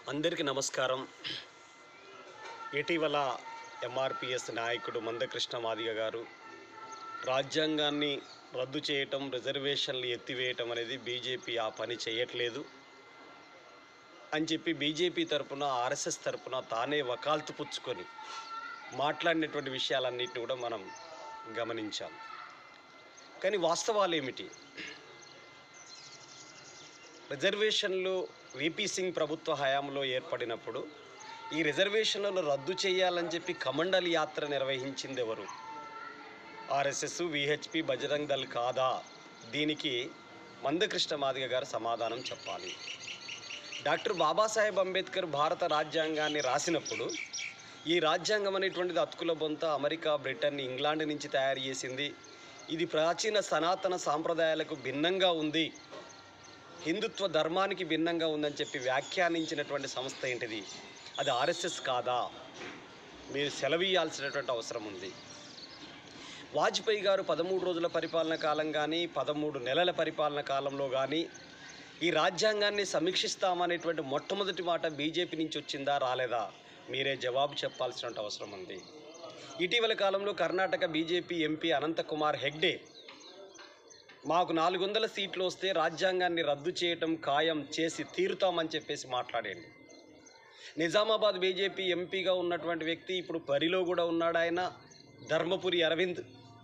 అందరికీ నమస్కారం ఇటీవల ఎంఆర్పిఎస్ నాయకుడు మందకృష్ణ మాదిగ గారు రాజ్యాంగాన్ని రద్దు చేయటం రిజర్వేషన్లు ఎత్తివేయటం అనేది బీజేపీ ఆ పని చేయట్లేదు అని చెప్పి బీజేపీ తరపున ఆర్ఎస్ఎస్ తరపున తానే వకాల్తు పుచ్చుకొని మాట్లాడినటువంటి విషయాలన్నింటినీ కూడా మనం గమనించాం కానీ వాస్తవాలు ఏమిటి రిజర్వేషన్లు విపి సింగ్ ప్రభుత్వ హయాంలో ఏర్పడినప్పుడు ఈ రిజర్వేషన్లను రద్దు చేయాలని చెప్పి కమండల్ యాత్ర నిర్వహించింది ఎవరు ఆర్ఎస్ఎస్ విహెచ్పి బజరంగ్ దళ్ కాదా దీనికి మందకృష్ణ మాదిగ గారు సమాధానం చెప్పాలి డాక్టర్ బాబాసాహెబ్ అంబేద్కర్ భారత రాజ్యాంగాన్ని రాసినప్పుడు ఈ రాజ్యాంగం అనేటువంటిది అతుకుల బొంత అమెరికా బ్రిటన్ ఇంగ్లాండ్ నుంచి తయారు చేసింది ఇది ప్రాచీన సనాతన సాంప్రదాయాలకు భిన్నంగా ఉంది హిందుత్వ ధర్మానికి భిన్నంగా ఉందని చెప్పి వ్యాఖ్యానించినటువంటి సంస్థ ఏంటిది అది ఆర్ఎస్ఎస్ కాదా మీరు సెలవీయాల్సినటువంటి అవసరం ఉంది వాజ్పేయి గారు పదమూడు రోజుల పరిపాలన కాలం కానీ పదమూడు నెలల పరిపాలన కాలంలో కానీ ఈ రాజ్యాంగాన్ని సమీక్షిస్తామనేటువంటి మొట్టమొదటి మాట బీజేపీ నుంచి వచ్చిందా రాలేదా మీరే జవాబు చెప్పాల్సిన అవసరం ఉంది ఇటీవల కాలంలో కర్ణాటక బీజేపీ ఎంపీ అనంతకుమార్ హెగ్డే మాకు నాలుగు వందల సీట్లు వస్తే రాజ్యాంగాన్ని రద్దు చేయటం ఖాయం చేసి తీరుతామని చెప్పేసి మాట్లాడండి నిజామాబాద్ బీజేపీ ఎంపీగా ఉన్నటువంటి వ్యక్తి ఇప్పుడు బరిలో కూడా ఉన్నాడు ఆయన ధర్మపురి అరవింద్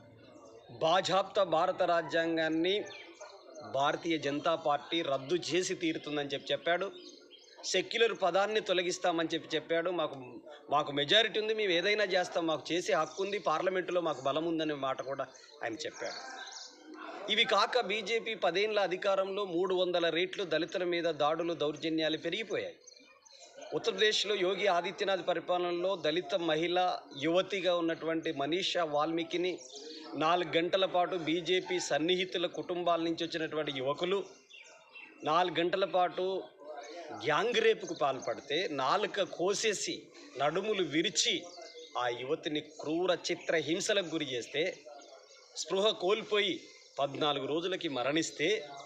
బాజాప్తా భారత రాజ్యాంగాన్ని భారతీయ జనతా పార్టీ రద్దు చేసి తీరుతుందని చెప్పి చెప్పాడు సెక్యులర్ పదాన్ని తొలగిస్తామని చెప్పి చెప్పాడు మాకు మాకు మెజారిటీ ఉంది మేము ఏదైనా చేస్తాం మాకు చేసే హక్కు ఉంది పార్లమెంటులో మాకు బలం ఉందనే మాట కూడా ఆయన చెప్పాడు ఇవి కాక బీజేపీ పదేళ్ల అధికారంలో మూడు వందల రేట్లు దళితుల మీద దాడులు దౌర్జన్యాలు పెరిగిపోయాయి ఉత్తరప్రదేశ్లో యోగి ఆదిత్యనాథ్ పరిపాలనలో దళిత మహిళ యువతిగా ఉన్నటువంటి మనీషా వాల్మీకిని నాలుగు గంటల పాటు బీజేపీ సన్నిహితుల కుటుంబాల నుంచి వచ్చినటువంటి యువకులు నాలుగు గంటల పాటు గ్యాంగ్ రేపుకు పాల్పడితే నాలుక కోసేసి నడుములు విరిచి ఆ యువతిని క్రూర చిత్ర హింసలకు గురి చేస్తే స్పృహ కోల్పోయి పద్నాలుగు రోజులకి మరణిస్తే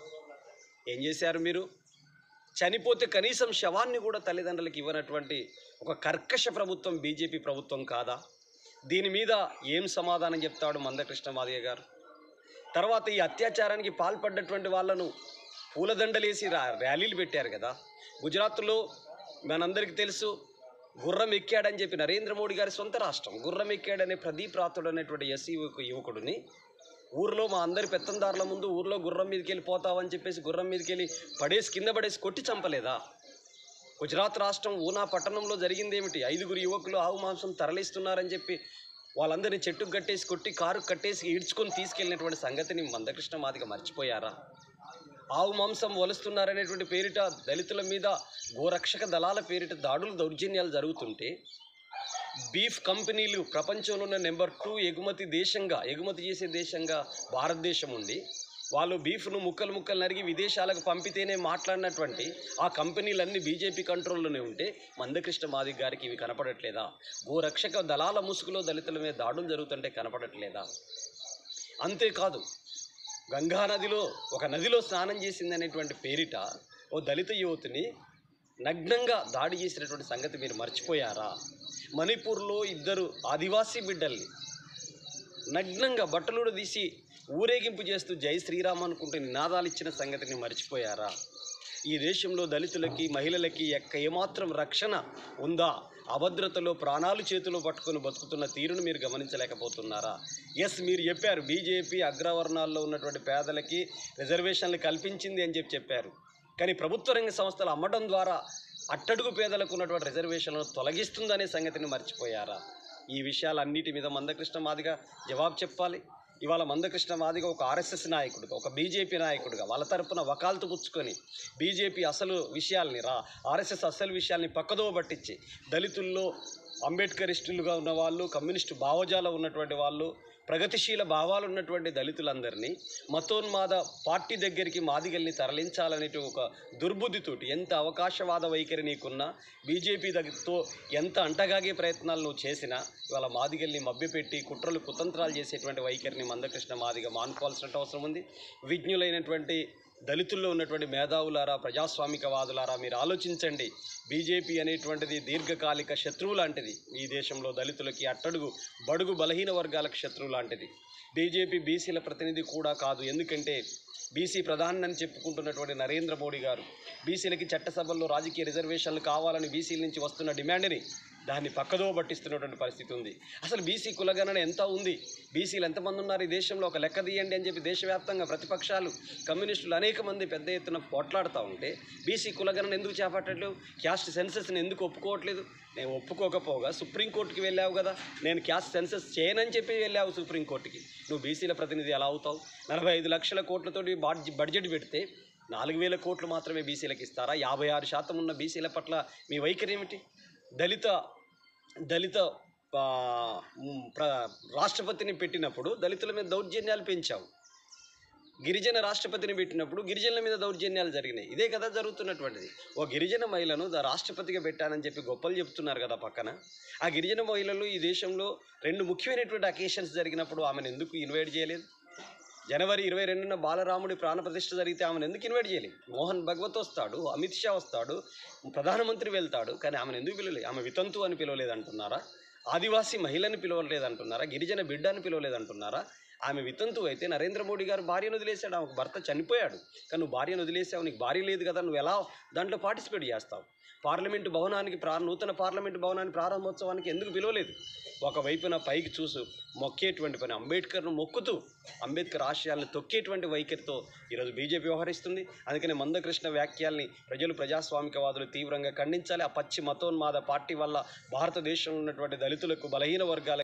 ఏం చేశారు మీరు చనిపోతే కనీసం శవాన్ని కూడా తల్లిదండ్రులకు ఇవ్వనటువంటి ఒక కర్కశ ప్రభుత్వం బీజేపీ ప్రభుత్వం కాదా దీని మీద ఏం సమాధానం చెప్తాడు మందకృష్ణ మాదిగ గారు తర్వాత ఈ అత్యాచారానికి పాల్పడ్డటువంటి వాళ్ళను పూలదండలేసి రా ర్యాలీలు పెట్టారు కదా గుజరాత్లో మనందరికీ తెలుసు గుర్రం ఎక్కాడని చెప్పి నరేంద్ర మోడీ గారి సొంత రాష్ట్రం గుర్రం ఎక్కాడనే ప్రదీప్ రాథోడ్ అనేటువంటి ఎస్సీ యువకుడిని ఊర్లో మా అందరి పెత్తందారుల ముందు ఊర్లో గుర్రం మీదకి వెళ్ళి పోతావని చెప్పేసి గుర్రం మీదకి వెళ్ళి పడేసి కింద పడేసి కొట్టి చంపలేదా గుజరాత్ రాష్ట్రం ఊనా పట్టణంలో జరిగింది ఏమిటి ఐదుగురు యువకులు ఆవు మాంసం తరలిస్తున్నారని చెప్పి వాళ్ళందరినీ చెట్టుకు కట్టేసి కొట్టి కారు కట్టేసి ఈడ్చుకొని తీసుకెళ్ళినటువంటి సంగతిని మందకృష్ణ మాదిగ మర్చిపోయారా ఆవు మాంసం వలుస్తున్నారనేటువంటి పేరిట దళితుల మీద గోరక్షక దళాల పేరిట దాడులు దౌర్జన్యాలు జరుగుతుంటే బీఫ్ కంపెనీలు ప్రపంచంలో ఉన్న నెంబర్ టూ ఎగుమతి దేశంగా ఎగుమతి చేసే దేశంగా భారతదేశం ఉంది వాళ్ళు బీఫ్ను ముక్కలు ముక్కలు నరిగి విదేశాలకు పంపితేనే మాట్లాడినటువంటి ఆ కంపెనీలన్నీ బీజేపీ కంట్రోల్లోనే ఉంటే మందకృష్ణ మాదిక్ గారికి ఇవి కనపడట్లేదా గోరక్షక దళాల ముసుగులో దళితుల మీద దాడులు జరుగుతుంటే కనపడట్లేదా అంతేకాదు గంగా నదిలో ఒక నదిలో స్నానం చేసిందనేటువంటి పేరిట ఓ దళిత యువతిని నగ్నంగా దాడి చేసినటువంటి సంగతి మీరు మర్చిపోయారా మణిపూర్లో ఇద్దరు ఆదివాసీ బిడ్డల్ని నగ్నంగా బట్టలుడు తీసి ఊరేగింపు చేస్తూ జై శ్రీరామ్ అనుకుంటూ నినాదాలు ఇచ్చిన సంగతిని మర్చిపోయారా ఈ దేశంలో దళితులకి మహిళలకి ఎక్క ఏమాత్రం రక్షణ ఉందా అభద్రతలో ప్రాణాలు చేతిలో పట్టుకొని బతుకుతున్న తీరును మీరు గమనించలేకపోతున్నారా ఎస్ మీరు చెప్పారు బీజేపీ అగ్రవర్ణాల్లో ఉన్నటువంటి పేదలకి రిజర్వేషన్లు కల్పించింది అని చెప్పి చెప్పారు కానీ ప్రభుత్వ రంగ సంస్థలు అమ్మడం ద్వారా అట్టడుగు పేదలకు ఉన్నటువంటి రిజర్వేషన్లను తొలగిస్తుందనే సంగతిని మర్చిపోయారా ఈ విషయాలన్నిటి మీద మందకృష్ణ మాదిగా జవాబు చెప్పాలి ఇవాళ మందకృష్ణ మాదిగా ఒక ఆర్ఎస్ఎస్ నాయకుడుగా ఒక బీజేపీ నాయకుడిగా వాళ్ళ తరపున వకాల్తు పుచ్చుకొని బీజేపీ అసలు విషయాల్ని రా ఆర్ఎస్ఎస్ అసలు విషయాల్ని పక్కదోవ పట్టించి దళితుల్లో అంబేద్కరిస్టులుగా ఉన్న వాళ్ళు కమ్యూనిస్టు భావజాలం ఉన్నటువంటి వాళ్ళు ప్రగతిశీల భావాలు ఉన్నటువంటి దళితులందరినీ మతోన్మాద పార్టీ దగ్గరికి మాదిగల్ని తరలించాలనే ఒక దుర్బుద్ధితోటి ఎంత అవకాశవాద వైఖరి నీకున్నా బీజేపీ దగ్గరతో ఎంత అంటగాగే ప్రయత్నాలు నువ్వు చేసినా ఇవాళ మాదిగల్ని మభ్యపెట్టి కుట్రలు కుతంత్రాలు చేసేటువంటి వైఖరిని మందకృష్ణ మాదిగ మానుకోవాల్సిన అవసరం ఉంది విజ్ఞులైనటువంటి దళితుల్లో ఉన్నటువంటి మేధావులారా ప్రజాస్వామికవాదులారా మీరు ఆలోచించండి బీజేపీ అనేటువంటిది దీర్ఘకాలిక శత్రువు లాంటిది ఈ దేశంలో దళితులకి అట్టడుగు బడుగు బలహీన వర్గాలకు శత్రువు లాంటిది బీజేపీ బీసీల ప్రతినిధి కూడా కాదు ఎందుకంటే బీసీ ప్రధాని అని చెప్పుకుంటున్నటువంటి నరేంద్ర మోడీ గారు బీసీలకి చట్టసభల్లో రాజకీయ రిజర్వేషన్లు కావాలని బీసీల నుంచి వస్తున్న డిమాండ్ని దాన్ని పక్కదో పట్టిస్తున్నటువంటి పరిస్థితి ఉంది అసలు బీసీ కులగణన ఎంత ఉంది బీసీలు ఎంతమంది ఉన్నారు ఈ దేశంలో ఒక లెక్క తీయండి అని చెప్పి దేశవ్యాప్తంగా ప్రతిపక్షాలు కమ్యూనిస్టులు అనేక మంది పెద్ద ఎత్తున పోట్లాడుతూ ఉంటే బీసీ కులగణన ఎందుకు చేపట్టట్లేదు క్యాస్ట్ సెన్సెస్ని ఎందుకు ఒప్పుకోవట్లేదు నేను ఒప్పుకోకపోగా సుప్రీంకోర్టుకి వెళ్ళావు కదా నేను క్యాస్ట్ సెన్సెస్ చేయనని చెప్పి వెళ్ళావు సుప్రీంకోర్టుకి నువ్వు బీసీల ప్రతినిధి ఎలా అవుతావు నలభై ఐదు లక్షల కోట్లతోటి బాడ్జ బడ్జెట్ పెడితే నాలుగు వేల కోట్లు మాత్రమే బీసీలకు ఇస్తారా యాభై ఆరు శాతం ఉన్న బీసీల పట్ల మీ వైఖరి ఏమిటి దళిత దళిత ఆ, మ్, ప్ర రాష్ట్రపతిని పెట్టినప్పుడు దళితుల మీద దౌర్జన్యాలు పెంచావు గిరిజన రాష్ట్రపతిని పెట్టినప్పుడు గిరిజనుల మీద దౌర్జన్యాలు జరిగినాయి ఇదే కదా జరుగుతున్నటువంటిది ఓ గిరిజన మహిళను ద రాష్ట్రపతిగా పెట్టానని చెప్పి గొప్పలు చెప్తున్నారు కదా పక్కన ఆ గిరిజన మహిళలు ఈ దేశంలో రెండు ముఖ్యమైనటువంటి అకేషన్స్ జరిగినప్పుడు ఆమెను ఎందుకు ఇన్వైట్ చేయలేదు జనవరి ఇరవై రెండున బాలరాముడి ప్రాణప్రతిష్ఠ జరిగితే ఆమెను ఎందుకు ఇన్వైట్ చేయలేదు మోహన్ భగవత్ వస్తాడు అమిత్ షా వస్తాడు ప్రధానమంత్రి వెళ్తాడు కానీ ఆమెను ఎందుకు పిలవలేదు ఆమె వితంతు అని పిలవలేదు అంటున్నారా ఆదివాసీ మహిళని పిలవలేదు అంటున్నారా గిరిజన బిడ్డ అని పిలవలేదు అంటున్నారా ఆమె వితంతు అయితే నరేంద్ర మోడీ గారు భార్యను వదిలేశాడు ఆమెకు భర్త చనిపోయాడు కానీ నువ్వు భార్యను వదిలేసావు నీకు భార్య లేదు కదా నువ్వు ఎలా దాంట్లో పార్టిసిపేట్ చేస్తావు పార్లమెంటు భవనానికి ప్రా నూతన పార్లమెంటు భవనానికి ప్రారంభోత్సవానికి ఎందుకు పిలవలేదు ఒకవైపున పైకి చూసు మొక్కేటువంటి పని అంబేద్కర్ను మొక్కుతూ అంబేద్కర్ ఆశయాలను తొక్కేటువంటి వైఖరితో ఈరోజు బీజేపీ వ్యవహరిస్తుంది అందుకని మందకృష్ణ వ్యాఖ్యల్ని ప్రజలు ప్రజాస్వామికవాదులు తీవ్రంగా ఖండించాలి ఆ పచ్చి మతోన్మాద పార్టీ వల్ల భారతదేశంలో ఉన్నటువంటి దళితులకు బలహీన వర్గాల